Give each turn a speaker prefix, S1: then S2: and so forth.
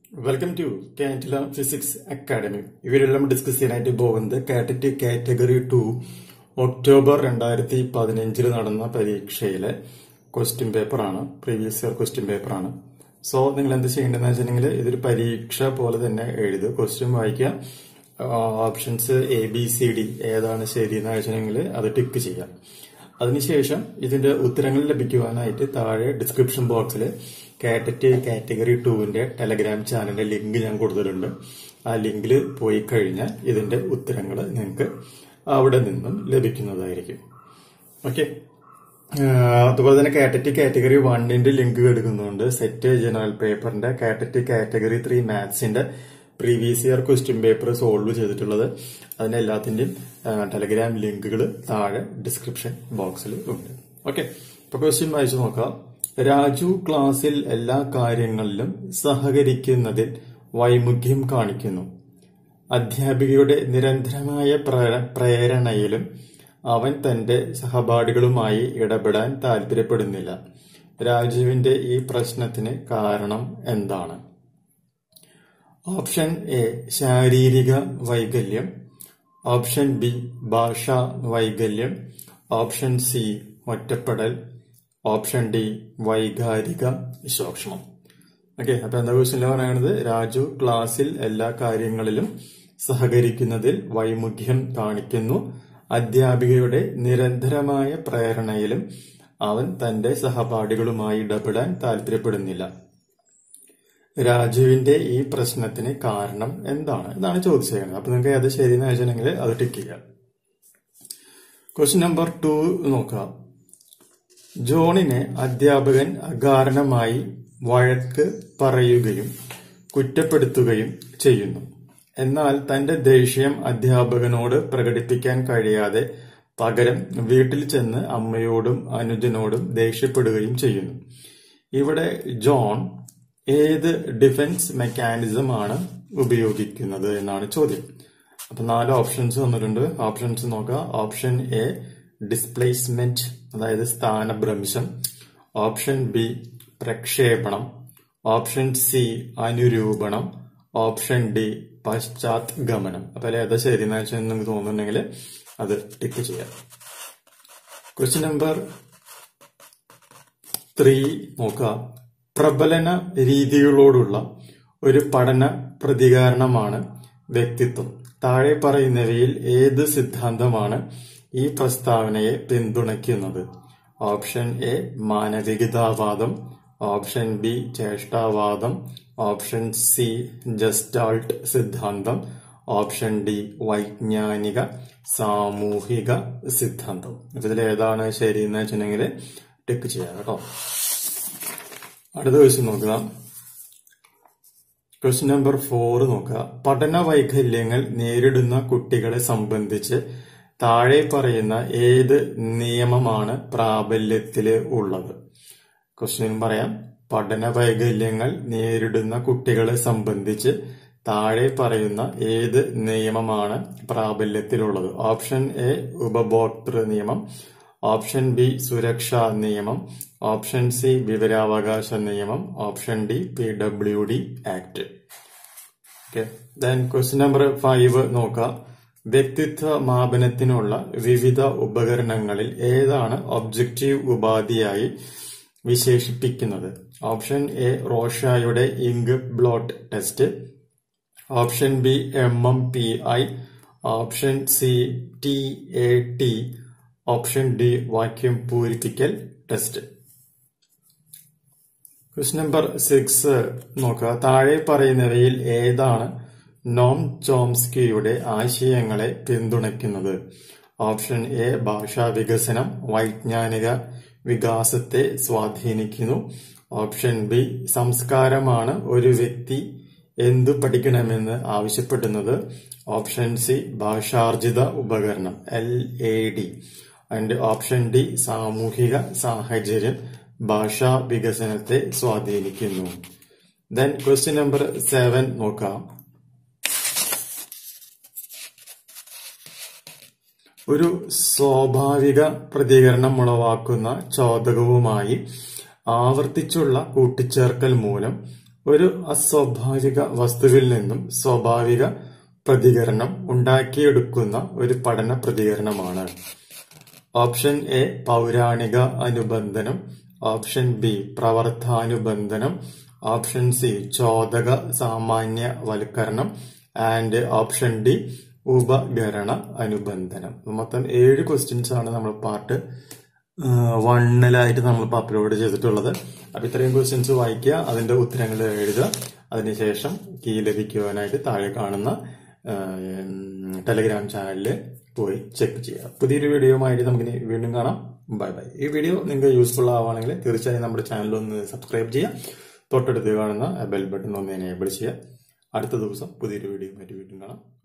S1: welcome to കാറ്റില physics academy ഇവരെല്ലാം discuss ചെയ്യാനായിട്ട് പോകുന്നത് കാറ്ററ്റ് കാറ്റഗറി ടു ഒക്ടോബർ രണ്ടായിരത്തി പതിനഞ്ചിൽ നടന്ന പരീക്ഷയിലെ ക്വസ്റ്റ്യൻ പേപ്പറാണ് പ്രീവിയസ് ഇയർ ക്വസ്റ്റ്യൻ പേപ്പറാണ് സോ നിങ്ങൾ എന്ത് ചെയ്യേണ്ടതെന്ന് വെച്ചിട്ടുണ്ടെങ്കിൽ ഇതൊരു പരീക്ഷ പോലെ തന്നെ എഴുതുക ക്വസ്റ്റ്യൻ വായിക്കുക options A B C D ഏതാണ് ശരി എന്ന് വെച്ചിട്ടുണ്ടെങ്കിൽ അത് ടിക്ക് ചെയ്യാം അതിനുശേഷം ഇതിന്റെ ഉത്തരങ്ങൾ ലഭിക്കുവാനായിട്ട് താഴെ ഡിസ്ക്രിപ്ഷൻ ബോക്സിൽ കാറ്ററ്റ് കാറ്റഗറി ടുവിന്റെ ടെലഗ്രാം ചാനലിന്റെ ലിങ്ക് ഞാൻ കൊടുത്തിട്ടുണ്ട് ആ ലിങ്കിൽ പോയി കഴിഞ്ഞാൽ ഇതിന്റെ ഉത്തരങ്ങൾ നിങ്ങൾക്ക് അവിടെ നിന്നും ലഭിക്കുന്നതായിരിക്കും ഓക്കെ അതുപോലെ തന്നെ കാറ്ററ്റ് കാറ്റഗറി വണ്ണിന്റെ ലിങ്ക് എടുക്കുന്നുണ്ട് സെറ്റ് ജനറൽ പേപ്പറിന്റെ കാറ്ററ്റ് കാറ്റഗറി ത്രീ മാത്സിന്റെ previous year question paper solve ചെയ്തിട്ടുള്ളത് അതിന്റെ എല്ലാത്തിന്റെയും ടെലഗ്രാം ലിങ്കുകൾ താഴെ ഡിസ്ക്രിപ്ഷൻ ബോക്സിൽ ഉണ്ട് ഓക്കെ ഇപ്പൊ ക്വസ്റ്റ്യൻ വായിച്ചു നോക്കാം രാജു ക്ലാസ്സിൽ എല്ലാ കാര്യങ്ങളിലും സഹകരിക്കുന്നതിൽ വൈമുഖ്യം കാണിക്കുന്നു അധ്യാപികയുടെ നിരന്തരമായ പ്രേരണയിലും അവൻ തന്റെ സഹപാഠികളുമായി ഇടപെടാൻ താല്പര്യപ്പെടുന്നില്ല രാജുവിന്റെ ഈ പ്രശ്നത്തിന് കാരണം എന്താണ് ഓപ്ഷൻ എ ശാരീരിക വൈകല്യം ഓപ്ഷൻ ബി ഭാഷാ വൈകല്യം ഓപ്ഷൻ സി ഒറ്റപ്പെടൽ ഓപ്ഷൻ ഡി വൈകാരിക ശോഷണം ഓക്കെ അപ്പൊ എന്താ ക്വസ്റ്റ്യൻ പറയുന്നത് രാജു ക്ലാസ്സിൽ എല്ലാ കാര്യങ്ങളിലും സഹകരിക്കുന്നതിൽ വൈമുഖ്യം കാണിക്കുന്നു അധ്യാപികയുടെ നിരന്തരമായ പ്രേരണയിലും അവൻ തന്റെ സഹപാഠികളുമായി ഇടപെടാൻ താല്പര്യപ്പെടുന്നില്ല രാജുവിന്റെ ഈ പ്രശ്നത്തിന് കാരണം എന്താണ് എന്നാണ് ചോദിച്ചത് അപ്പൊ നിങ്ങൾക്ക് അത് ശരിയെന്ന് വെച്ചിട്ടുണ്ടെങ്കിൽ അത് ടിക്ക് ചെയ്യാം ക്വസ്റ്റ്യൻ നമ്പർ ടു നോക്കാം ജോണിനെ അധ്യാപകൻ അകാരണമായി വഴക്ക് പറയുകയും കുറ്റപ്പെടുത്തുകയും ചെയ്യുന്നു എന്നാൽ തന്റെ ദേഷ്യം അധ്യാപകനോട് പ്രകടിപ്പിക്കാൻ കഴിയാതെ പകരം വീട്ടിൽ ചെന്ന് അമ്മയോടും അനുജനോടും ദേഷ്യപ്പെടുകയും ചെയ്യുന്നു ഇവിടെ ജോൺ ഏത് ഡിഫൻസ് മെക്കാനിസം ആണ് ഉപയോഗിക്കുന്നത് എന്നാണ് ചോദ്യം അപ്പൊ നാല് ഓപ്ഷൻസ് വന്നിട്ടുണ്ട് ഓപ്ഷൻസ് നോക്കുക ഓപ്ഷൻ എ ഡിസ്പ്ലേസ്മെന്റ് അതായത് സ്ഥാനഭ്രംശം ഓപ്ഷൻ ബി പ്രക്ഷേപണം ഓപ്ഷൻ സി അനുരൂപണം ഓപ്ഷൻ ഡി പശ്ചാത്ഗമനം അപ്പൊ അല്ലെ ഏതാ ശരി എന്ന് വെച്ചാൽ നിങ്ങൾക്ക് തോന്നുന്നുണ്ടെങ്കിൽ അത് ടിക്ക് ചെയ്യാം ക്വസ്റ്റ്യൻ നമ്പർ ത്രീ നോക്കുക പ്രബലന രീതികളോടുള്ള ഒരു പഠന പ്രതികരണമാണ് വ്യക്തിത്വം താഴെ പറയുന്നവയിൽ ഏത് സിദ്ധാന്തമാണ് ഈ പ്രസ്താവനയെ പിന്തുണയ്ക്കുന്നത് ഓപ്ഷൻ എ മാനവികതാവാദം ഓപ്ഷൻ ബി ചേഷ്ടാവാദം ഓപ്ഷൻ സി ജസ്റ്റാൾട്ട് സിദ്ധാന്തം ഓപ്ഷൻ ഡി വൈജ്ഞാനിക സാമൂഹിക സിദ്ധാന്തം ഇതിൽ ഏതാണ് ശരി എന്ന് വെച്ചിട്ടുണ്ടെങ്കിൽ ടിക്ക് ചെയ്യാം കേട്ടോ അടുത്ത ക്വസ്റ്റ്യൻ നോക്കുക ക്വസ്റ്റ്യൻ നമ്പർ ഫോർ നോക്കുക പഠന വൈകല്യങ്ങൾ നേരിടുന്ന കുട്ടികളെ സംബന്ധിച്ച് താഴെ പറയുന്ന ഏത് നിയമമാണ് പ്രാബല്യത്തില് ഉള്ളത് ക്വസ്റ്റ്യൻ പറയാം പഠന വൈകല്യങ്ങൾ നേരിടുന്ന കുട്ടികളെ സംബന്ധിച്ച് താഴെ പറയുന്ന ഏത് നിയമമാണ് പ്രാബല്യത്തിലുള്ളത് ഓപ്ഷൻ എ ഉപഭോക്തൃ നിയമം ഓപ്ഷൻ ബി സുരക്ഷാ നിയമം ഓപ്ഷൻ സി വിവരാവകാശ നിയമം option D P W D act okay then question number five നോക്കാം വ്യക്തിത്വ മാപനത്തിനുള്ള വിവിധ ഉപകരണങ്ങളിൽ ഏതാണ് ഒബ്ജക്റ്റീവ് ഉപാധിയായി വിശേഷിപ്പിക്കുന്നത് ഓപ്ഷൻ എ റോഷായുടെ ink blot test option B M M P I option C T A T option D വാക്യൂം പൂരിപ്പിക്കൽ ടെസ്റ്റ് ക്വസ്റ്റ്യൻ നമ്പർ സിക്സ് നോക്കുക താഴെ പറയുന്നവയിൽ ഏതാണ് നോം ചോംസ്കിയുടെ ആശയങ്ങളെ പിന്തുണയ്ക്കുന്നത് ഓപ്ഷൻ എ ഭാഷാ വികസനം വൈജ്ഞാനിക വികാസത്തെ സ്വാധീനിക്കുന്നു ഓപ്ഷൻ ബി സംസ്കാരമാണ് ഒരു വ്യക്തി എന്തു പഠിക്കണമെന്ന് ആവശ്യപ്പെടുന്നത് ഓപ്ഷൻ സി ഭാഷാർജിത ഉപകരണം L A D and option D സാമൂഹിക സാഹചര്യം ഭാഷാ വികസനത്തെ സ്വാധീനിക്കുന്നു ദെൻ ക്വസ്റ്റ്യൻ നമ്പർ സെവൻ നോക്കാം ഒരു സ്വാഭാവിക പ്രതികരണം ഉളവാക്കുന്ന ചോദകവുമായി ആവർത്തിച്ചുള്ള കൂട്ടിച്ചേർക്കൽ മൂലം ഒരു അസ്വാഭാവിക വസ്തുവിൽ നിന്നും സ്വാഭാവിക പ്രതികരണം ഉണ്ടാക്കിയെടുക്കുന്ന ഒരു പഠന പ്രതികരണമാണ് ഓപ്ഷൻ എ പൗരാണിക അനുബന്ധനം ഓപ്ഷൻ ബി പ്രവർത്താനുബന്ധനം ഓപ്ഷൻ സി ചോദക സാമാന്യവൽക്കരണം ആൻഡ് ഓപ്ഷൻ ഡി ഉപകരണ അനുബന്ധനം മൊത്തം ഏഴ് ക്വസ്റ്റ്യൻസ് ആണ് നമ്മൾ പാർട്ട് വണ്ണിലായിട്ട് നമ്മളിപ്പോൾ അപ്ലോഡ് ചെയ്തിട്ടുള്ളത് അപ്പൊ ഇത്രയും ക്വസ്റ്റ്യൻസ് വായിക്കുക അതിന്റെ ഉത്തരങ്ങൾ എഴുതുക അതിനുശേഷം കീ ലഭിക്കുവാനായിട്ട് താഴെ കാണുന്ന ടെലഗ്രാം ചാനലിൽ പോയി ചെക്ക് ചെയ്യുക പുതിയൊരു വീഡിയോയുമായിട്ട് നമുക്കിനി വീണ്ടും കാണാം ബൈ ബൈ ഈ വീഡിയോ നിങ്ങൾക്ക് യൂസ്ഫുൾ ആവുകയാണെങ്കിൽ തീർച്ചയായും നമ്മുടെ ചാനൽ ഒന്ന് സബ്സ്ക്രൈബ് ചെയ്യുക തൊട്ടടുത്ത് കാണുന്ന ബെൽ ബട്ടൺ ഒന്ന് എനേബിൾ ചെയ്യുക അടുത്ത ദിവസം പുതിയൊരു വീഡിയോയുമായിട്ട് വീണ്ടും കാണാം